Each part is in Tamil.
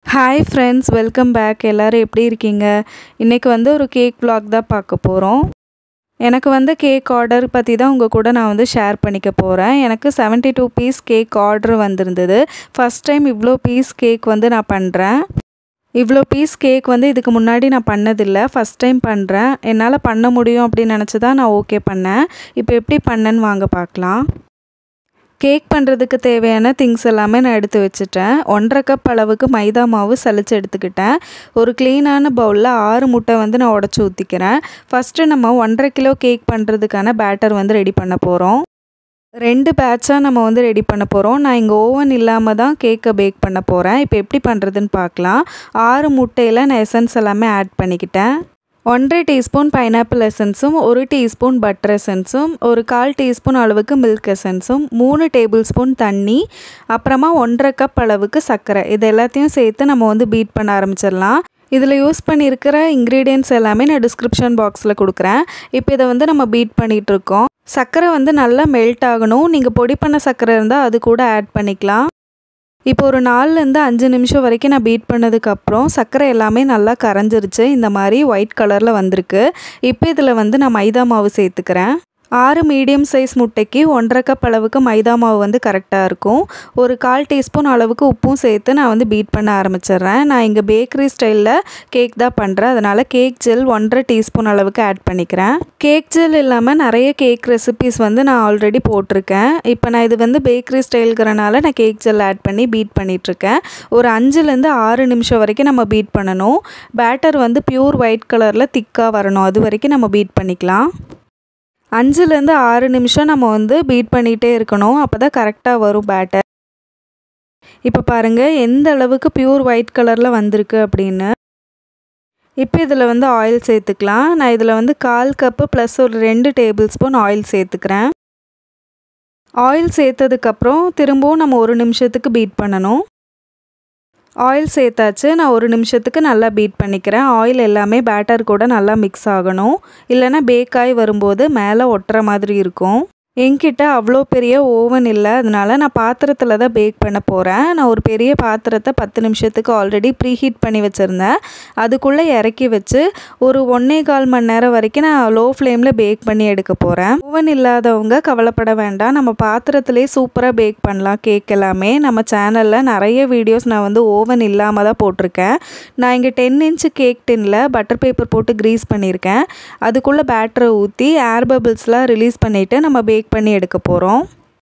ஹாய் ஃப்ரெண்ட்ஸ் வெல்கம் பேக் எல்லோரும் எப்படி இருக்கீங்க இன்றைக்கி வந்து ஒரு கேக் vlog தான் பார்க்க போகிறோம் எனக்கு வந்து கேக் ஆர்டர் பற்றி தான் உங்கள் கூட நான் வந்து ஷேர் பண்ணிக்க போகிறேன் எனக்கு 72 டூ பீஸ் கேக் ஆர்டர் வந்திருந்தது ஃபஸ்ட் டைம் இவ்வளோ பீஸ் கேக் வந்து நான் பண்ணுறேன் இவ்வளோ பீஸ் கேக் வந்து இதுக்கு முன்னாடி நான் பண்ணதில்லை ஃபஸ்ட் டைம் பண்ணுறேன் என்னால் பண்ண முடியும் அப்படின்னு நினச்சி தான் நான் ஓகே பண்ணேன் இப்போ எப்படி பண்ணேன்னு வாங்க பார்க்கலாம் கேக் பண்ணுறதுக்கு தேவையான திங்ஸ் எல்லாமே நான் எடுத்து வச்சுட்டேன் ஒன்றரை கப் அளவுக்கு மைதா மாவு சலிச்சு எடுத்துக்கிட்டேன் ஒரு க்ளீனான பவுலில் ஆறு முட்டை வந்து நான் உடச்சி ஊற்றிக்கிறேன் ஃபஸ்ட்டு நம்ம ஒன்றரை கிலோ கேக் பண்ணுறதுக்கான பேட்டர் வந்து ரெடி பண்ண போகிறோம் ரெண்டு பேட்சாக நம்ம வந்து ரெடி பண்ண போகிறோம் நான் இங்கே ஓவன் இல்லாமல் தான் கேக்கை பேக் பண்ண போகிறேன் இப்போ எப்படி பண்ணுறதுன்னு பார்க்கலாம் ஆறு முட்டையில் நான் எசன்ஸ் எல்லாமே ஆட் பண்ணிக்கிட்டேன் ஒன்றரை டீஸ்பூன் பைனாப்பிள் எசன்ஸும் ஒரு டீஸ்பூன் பட்டர் எசன்ஸும் ஒரு கால் டீஸ்பூன் அளவுக்கு மில்க் எசன்ஸும் மூணு டேபிள் ஸ்பூன் தண்ணி அப்புறமா ஒன்றரை கப் அளவுக்கு சர்க்கரை இது எல்லாத்தையும் சேர்த்து நம்ம வந்து பீட் பண்ண ஆரம்பிச்சிடலாம் இதில் யூஸ் பண்ணியிருக்கிற இன்க்ரீடியன்ட்ஸ் எல்லாமே நான் டிஸ்கிரிப்ஷன் பாக்ஸில் கொடுக்குறேன் இப்போ இதை வந்து நம்ம பீட் பண்ணிகிட்டு இருக்கோம் சர்க்கரை வந்து நல்லா மெல்ட் ஆகணும் நீங்கள் பொடி பண்ண சர்க்கரை இருந்தால் அது கூட ஆட் பண்ணிக்கலாம் இப்போ ஒரு நாலுலேருந்து அஞ்சு நிமிஷம் வரைக்கும் நான் பீட் பண்ணதுக்கப்புறம் சர்க்கரை எல்லாமே நல்லா கரைஞ்சிருச்சு இந்த மாதிரி ஒயிட் கலரில் வந்திருக்கு இப்போ இதில் வந்து நான் மைதா மாவு சேர்த்துக்கிறேன் ஆறு மீடியம் சைஸ் முட்டைக்கு ஒன்றரை கப் அளவுக்கு மைதா மாவு வந்து கரெக்டாக இருக்கும் ஒரு கால் டீஸ்பூன் அளவுக்கு உப்பும் சேர்த்து நான் வந்து பீட் பண்ண ஆரம்பிச்சிடுறேன் நான் இங்கே பேக்கரி ஸ்டைலில் கேக் தான் பண்ணுறேன் அதனால் கேக் ஜெல் ஒன்றரை டீஸ்பூன் அளவுக்கு ஆட் பண்ணிக்கிறேன் கேக் ஜெல் இல்லாமல் நிறைய கேக் ரெசிபீஸ் வந்து நான் ஆல்ரெடி போட்டிருக்கேன் இப்போ நான் இது வந்து பேக்கரி ஸ்டைலுங்கிறனால நான் கேக் ஜெல் ஆட் பண்ணி பீட் பண்ணிகிட்ருக்கேன் ஒரு அஞ்சுலேருந்து ஆறு நிமிஷம் வரைக்கும் நம்ம பீட் பண்ணணும் பேட்டர் வந்து பியூர் ஒயிட் கலரில் திக்காக வரணும் அது வரைக்கும் நம்ம பீட் பண்ணிக்கலாம் அஞ்சுலேருந்து ஆறு நிமிஷம் நம்ம வந்து பீட் பண்ணிகிட்டே இருக்கணும் அப்போ தான் கரெக்டாக வரும் பேட்டர் இப்போ பாருங்கள் எந்த அளவுக்கு பியூர் ஒயிட் கலரில் வந்திருக்கு அப்படின்னு இப்போ இதில் வந்து ஆயில் சேர்த்துக்கலாம் நான் இதில் வந்து கால் கப்பு ப்ளஸ் ஒரு ரெண்டு டேபிள் ஸ்பூன் ஆயில் சேர்த்துக்கிறேன் ஆயில் சேர்த்ததுக்கப்புறம் திரும்பவும் நம்ம ஒரு நிமிஷத்துக்கு பீட் பண்ணணும் ஆயில் சேர்த்தாச்சு நான் ஒரு நிமிஷத்துக்கு நல்லா பீட் பண்ணிக்கிறேன் ஆயில் எல்லாமே பேட்டர் கூட நல்லா மிக்ஸ் ஆகணும் இல்லைன்னா பேக் ஆகி வரும்போது மேலே ஒட்டுற மாதிரி இருக்கும் என்கிட்ட அவ்வளோ பெரிய ஓவன் இல்லை அதனால நான் பாத்திரத்தில் தான் பேக் பண்ண போகிறேன் நான் ஒரு பெரிய பாத்திரத்தை பத்து நிமிஷத்துக்கு ஆல்ரெடி ப்ரீ ஹீட் பண்ணி வச்சுருந்தேன் அதுக்குள்ளே இறக்கி வச்சு ஒரு ஒன்றே கால் மணி நேரம் வரைக்கும் நான் லோ ஃப்ளேமில் பேக் பண்ணி எடுக்க போகிறேன் ஓவன் இல்லாதவங்க கவலைப்பட வேண்டாம் நம்ம பாத்திரத்திலே சூப்பராக பேக் பண்ணலாம் கேக் எல்லாமே நம்ம சேனலில் நிறைய வீடியோஸ் நான் வந்து ஓவன் இல்லாமல் தான் போட்டிருக்கேன் நான் இங்கே டென் இன்ச்சு கேக் டின்னில் பட்டர் பேப்பர் போட்டு க்ரீஸ் பண்ணியிருக்கேன் அதுக்குள்ளே பேட்டரை ஊற்றி ஏர் பபிள்ஸ்லாம் ரிலீஸ் பண்ணிவிட்டு நம்ம பேக் பண்ணி எடுக்க போகிறோம்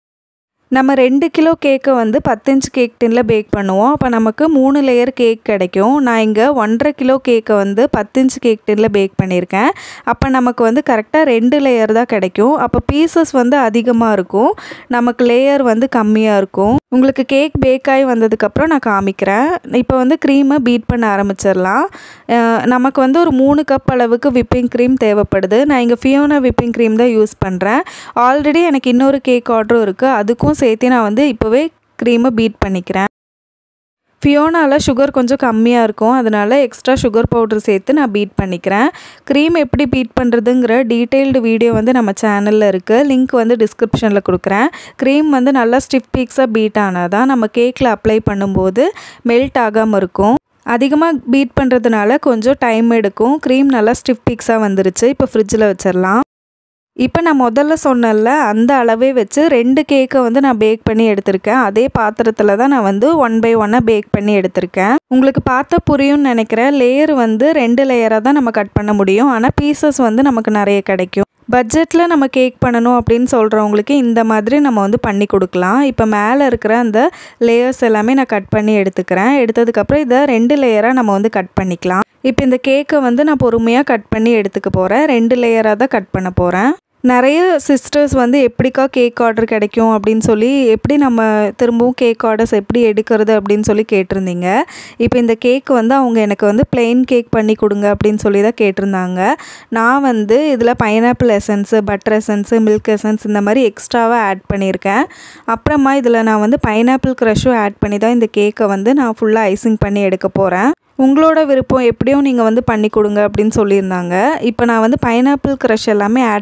நம்ம ரெண்டு கிலோ கேக்கை வந்து பத்து இன்ச் கேக் டின்னில் பேக் பண்ணுவோம் அப்போ நமக்கு மூணு லேயர் கேக் கிடைக்கும் நான் இங்கே ஒன்றரை கிலோ கேக்கை வந்து பத்து இன்ச் கேக் டின்னில் பேக் பண்ணியிருக்கேன் அப்போ நமக்கு வந்து கரெக்டாக ரெண்டு லேயர் தான் கிடைக்கும் அப்போ பீசஸ் வந்து அதிகமாக இருக்கும் நமக்கு லேயர் வந்து கம்மியாக இருக்கும் உங்களுக்கு கேக் பேக் ஆகி வந்ததுக்கப்புறம் நான் காமிக்கிறேன் இப்போ வந்து க்ரீமை பீட் பண்ண ஆரம்பிச்சிடலாம் நமக்கு வந்து ஒரு மூணு கப் அளவுக்கு விப்பிங் க்ரீம் தேவைப்படுது நான் இங்கே ஃபியோனா விப்பிங் க்ரீம் தான் யூஸ் பண்ணுறேன் ஆல்ரெடி எனக்கு இன்னொரு கேக் ஆர்டரும் இருக்குது அதுக்கும் சேர்த்து நான் வந்து இப்போவே க்ரீமை பீட் பண்ணிக்கிறேன் ஃபியோனாவில் சுகர் கொஞ்சம் கம்மியாக இருக்கும் அதனால் எக்ஸ்ட்ரா சுகர் பவுடர் சேர்த்து நான் பீட் பண்ணிக்கிறேன் க்ரீம் எப்படி பீட் பண்ணுறதுங்கிற டீட்டெயில்டு வீடியோ வந்து நம்ம சேனலில் இருக்குது லிங்க் வந்து டிஸ்கிரிப்ஷனில் கொடுக்குறேன் க்ரீம் வந்து நல்லா ஸ்டிஃப் பீக்ஸாக பீட் ஆனால் தான் நம்ம கேக்கில் அப்ளை பண்ணும்போது மெல்ட் ஆகாமல் இருக்கும் அதிகமாக பீட் பண்ணுறதுனால கொஞ்சம் டைம் எடுக்கும் க்ரீம் நல்லா ஸ்டிஃப் பீக்ஸாக வந்துருச்சு இப்போ ஃப்ரிட்ஜில் வச்சிடலாம் இப்போ நான் முதல்ல சொன்னல அந்த அளவே வச்சு ரெண்டு கேக்கை வந்து நான் பேக் பண்ணி எடுத்திருக்கேன் அதே பாத்திரத்தில் தான் நான் வந்து ஒன் பை ஒன்னாக பேக் பண்ணி எடுத்திருக்கேன் உங்களுக்கு பார்த்தா புரியும்னு நினைக்கிறேன் லேயர் வந்து ரெண்டு லேயராக தான் நம்ம கட் பண்ண முடியும் ஆனால் பீசஸ் வந்து நமக்கு நிறைய கிடைக்கும் பட்ஜெட்டில் நம்ம கேக் பண்ணணும் அப்படின்னு சொல்கிறவங்களுக்கு இந்த மாதிரி நம்ம வந்து பண்ணி கொடுக்கலாம் இப்போ மேலே இருக்கிற அந்த லேயர்ஸ் எல்லாமே நான் கட் பண்ணி எடுத்துக்கிறேன் எடுத்ததுக்கப்புறம் இதை ரெண்டு லேயராக நம்ம வந்து கட் பண்ணிக்கலாம் இப்போ இந்த கேக்கை வந்து நான் பொறுமையாக கட் பண்ணி எடுத்துக்க போகிறேன் ரெண்டு லேயராக தான் கட் பண்ண போகிறேன் நிறைய சிஸ்டர்ஸ் வந்து எப்படிக்கா கேக் ஆர்டர் கிடைக்கும் அப்படின்னு சொல்லி எப்படி நம்ம திரும்பவும் கேக் ஆர்டர்ஸ் எப்படி எடுக்கிறது அப்படின்னு சொல்லி கேட்டிருந்தீங்க இப்போ இந்த கேக் வந்து அவங்க எனக்கு வந்து பிளெயின் கேக் பண்ணி கொடுங்க அப்படின்னு சொல்லி தான் கேட்டிருந்தாங்க நான் வந்து இதில் pineapple essence butter essence milk essence இந்த மாதிரி எக்ஸ்ட்ராவாக ஆட் பண்ணியிருக்கேன் அப்புறமா இதில் நான் வந்து பைனாப்பிள் க்ரஷும் ஆட் பண்ணி தான் இந்த கேக்கை வந்து நான் ஃபுல்லாக ஐசிங் பண்ணி எடுக்க போகிறேன் உங்களோட விருப்பம் எப்படியும் நீங்கள் வந்து பண்ணி கொடுங்க அப்படின்னு சொல்லியிருந்தாங்க இப்போ நான் வந்து பைனாப்பிள் க்ரஷ் எல்லாமே ஆட் பண்ணுறதுனால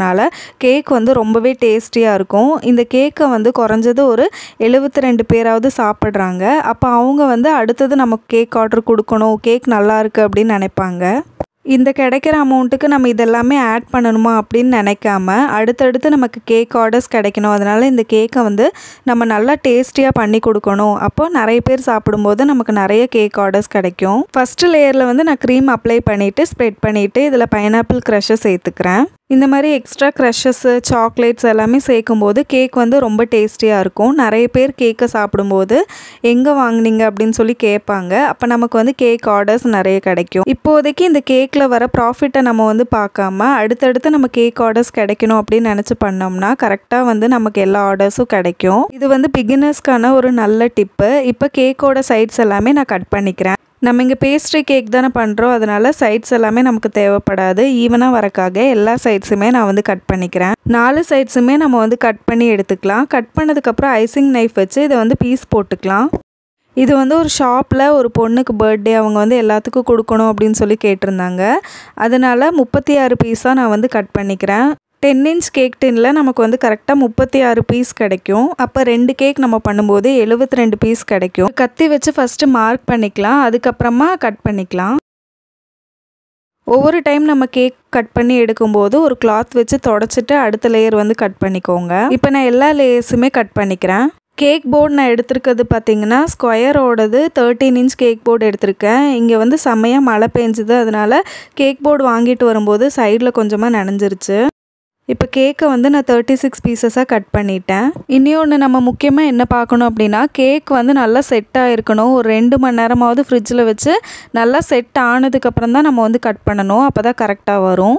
பண்ணுறதுனால கேக் வந்து ரொம்பவே டேஸ்டியாக இருக்கும் இந்த கேக்கை வந்து குறைஞ்சது ஒரு எழுபத்தி ரெண்டு பேராவது சாப்பிட்றாங்க அப்போ அவங்க வந்து அடுத்தது நமக்கு கேக் ஆர்டர் கொடுக்கணும் கேக் நல்லா இருக்குது அப்படின்னு நினைப்பாங்க இந்த கிடைக்கிற அமௌண்ட்டுக்கு நம்ம இதெல்லாமே ஆட் பண்ணணுமா அப்படின்னு நினைக்காம அடுத்தடுத்து நமக்கு கேக் ஆர்டர்ஸ் கிடைக்கணும் அதனால் இந்த கேக்கை வந்து நம்ம நல்லா டேஸ்டியாக பண்ணி கொடுக்கணும் அப்போ நிறைய பேர் சாப்பிடும்போது நமக்கு நிறைய கேக் ஆர்டர்ஸ் கிடைக்கும் ஃபஸ்ட்டு லேயரில் வந்து நான் க்ரீம் அப்ளை பண்ணிவிட்டு ஸ்ப்ரெட் பண்ணிவிட்டு இதில் பைனாப்பிள் க்ரஷை சேர்த்துக்கிறேன் இந்த மாதிரி எக்ஸ்ட்ரா க்ரஷஸ்ஸு சாக்லேட்ஸ் எல்லாமே சேர்க்கும்போது கேக் வந்து ரொம்ப டேஸ்டியாக இருக்கும் நிறைய பேர் கேக்கை சாப்பிடும்போது எங்கே வாங்குனீங்க அப்படின்னு சொல்லி கேட்பாங்க அப்போ நமக்கு வந்து கேக் ஆர்டர்ஸ் நிறைய கிடைக்கும் இப்போதைக்கு இந்த கேக்கில் வர ப்ராஃபிட்டை நம்ம வந்து பார்க்காம அடுத்தடுத்து நம்ம கேக் ஆர்டர்ஸ் கிடைக்கணும் அப்படின்னு நினச்சி பண்ணோம்னா கரெக்டாக வந்து நமக்கு எல்லா ஆர்டர்ஸும் கிடைக்கும் இது வந்து பிகினர்ஸ்க்கான ஒரு நல்ல டிப்பு இப்போ கேக்கோட சைட்ஸ் எல்லாமே நான் கட் பண்ணிக்கிறேன் நம்ம இங்கே பேஸ்ட்ரி கேக் தானே பண்ணுறோம் அதனால் சைட்ஸ் எல்லாமே நமக்கு தேவைப்படாது ஈவனாக வரக்காக எல்லா சைட்ஸுமே நான் வந்து கட் பண்ணிக்கிறேன் நாலு சைட்ஸுமே நம்ம வந்து கட் பண்ணி எடுத்துக்கலாம் கட் பண்ணதுக்கப்புறம் ஐசிங் நைஃப் வச்சு இதை வந்து பீஸ் போட்டுக்கலாம் இது வந்து ஒரு ஷாப்பில் ஒரு பொண்ணுக்கு பர்த்டே அவங்க வந்து எல்லாத்துக்கும் கொடுக்கணும் அப்படின்னு சொல்லி கேட்டிருந்தாங்க அதனால் முப்பத்தி ஆறு பீஸாக நான் வந்து கட் பண்ணிக்கிறேன் டென் இன்ச் கேக் டின்னில் நமக்கு வந்து கரெக்டாக முப்பத்தி ஆறு பீஸ் கிடைக்கும் அப்போ ரெண்டு கேக் நம்ம பண்ணும்போது எழுபத்தி ரெண்டு பீஸ் கிடைக்கும் கத்தி வச்சு ஃபஸ்ட்டு மார்க் பண்ணிக்கலாம் அதுக்கப்புறமா கட் பண்ணிக்கலாம் ஒவ்வொரு டைம் நம்ம கேக் கட் பண்ணி எடுக்கும்போது ஒரு கிளாத் வச்சு தொடச்சிட்டு அடுத்த லேயர் வந்து கட் பண்ணிக்கோங்க இப்போ நான் எல்லா லேயர்ஸுமே கட் பண்ணிக்கிறேன் கேக் போர்டு நான் எடுத்திருக்கிறது பார்த்தீங்கன்னா ஸ்கொயரோடது தேர்ட்டீன் இன்ச் கேக் போர்டு எடுத்திருக்கேன் இங்கே வந்து செம்மையாக மழை பெஞ்சுது அதனால் கேக் போர்டு வாங்கிட்டு வரும்போது சைடில் கொஞ்சமாக நனைஞ்சிருச்சு இப்போ கேக்கை வந்து நான் தேர்ட்டி சிக்ஸ் பீசஸாக கட் பண்ணிட்டேன் இன்னொன்று நம்ம முக்கியமாக என்ன பார்க்கணும் அப்படின்னா கேக் வந்து நல்லா செட் ஆகிருக்கணும் ஒரு ரெண்டு மணி நேரமாவது ஃப்ரிட்ஜில் வச்சு நல்லா செட் ஆனதுக்கப்புறம் தான் நம்ம வந்து கட் பண்ணணும் அப்போ தான் கரெக்டாக வரும்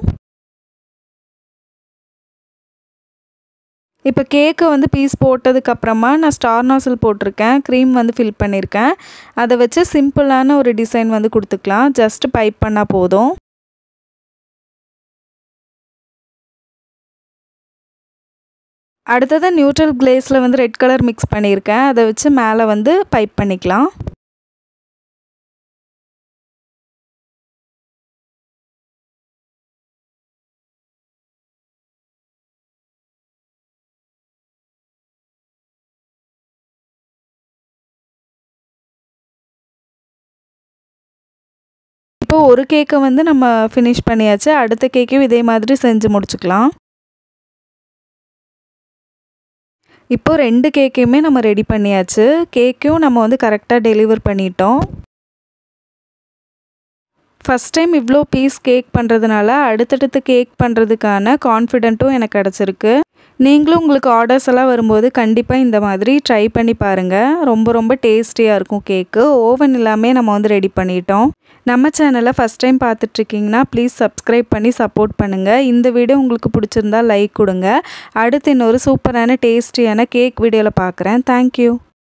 இப்போ கேக்கை வந்து பீஸ் போட்டதுக்கப்புறமா நான் ஸ்டார் நாசில் போட்டிருக்கேன் க்ரீம் வந்து ஃபில் பண்ணியிருக்கேன் அதை வச்சு சிம்பிளான ஒரு டிசைன் வந்து கொடுத்துக்கலாம் ஜஸ்ட் பைப் பண்ணால் போதும் அடுத்தது நியூட்ரல் கிளேஸில் வந்து ரெட் கலர் மிக்ஸ் பண்ணியிருக்கேன் அதை வச்சு மேலே வந்து பைப் பண்ணிக்கலாம் இப்போ ஒரு கேக்கை வந்து நம்ம ஃபினிஷ் பண்ணியாச்சு அடுத்த கேக்கையும் இதே மாதிரி செஞ்சு முடிச்சுக்கலாம் இப்போ ரெண்டு கேக்கையுமே நம்ம ரெடி பண்ணியாச்சு கேக்கையும் நம்ம வந்து கரெக்டாக டெலிவர் பண்ணிட்டோம் ஃபஸ்ட் டைம் இவ்வளோ பீஸ் கேக் பண்ணுறதுனால அடுத்தடுத்து கேக் பண்ணுறதுக்கான கான்ஃபிடென்ட்டும் எனக்கு கிடச்சிருக்கு நீங்களும் உங்களுக்கு ஆர்டர்ஸ் எல்லாம் வரும்போது கண்டிப்பாக இந்த மாதிரி ட்ரை பண்ணி பாருங்கள் ரொம்ப ரொம்ப டேஸ்டியாக இருக்கும் கேக்கு ஓவன் எல்லாமே நம்ம வந்து ரெடி பண்ணிட்டோம் நம்ம சேனலை ஃபஸ்ட் டைம் பார்த்துட்ருக்கீங்கன்னா ப்ளீஸ் சப்ஸ்கிரைப் பண்ணி சப்போர்ட் பண்ணுங்கள் இந்த வீடியோ உங்களுக்கு பிடிச்சிருந்தா லைக் கொடுங்க அடுத்து இன்னொரு சூப்பரான டேஸ்டியான கேக் வீடியோவில் பார்க்குறேன் தேங்க்யூ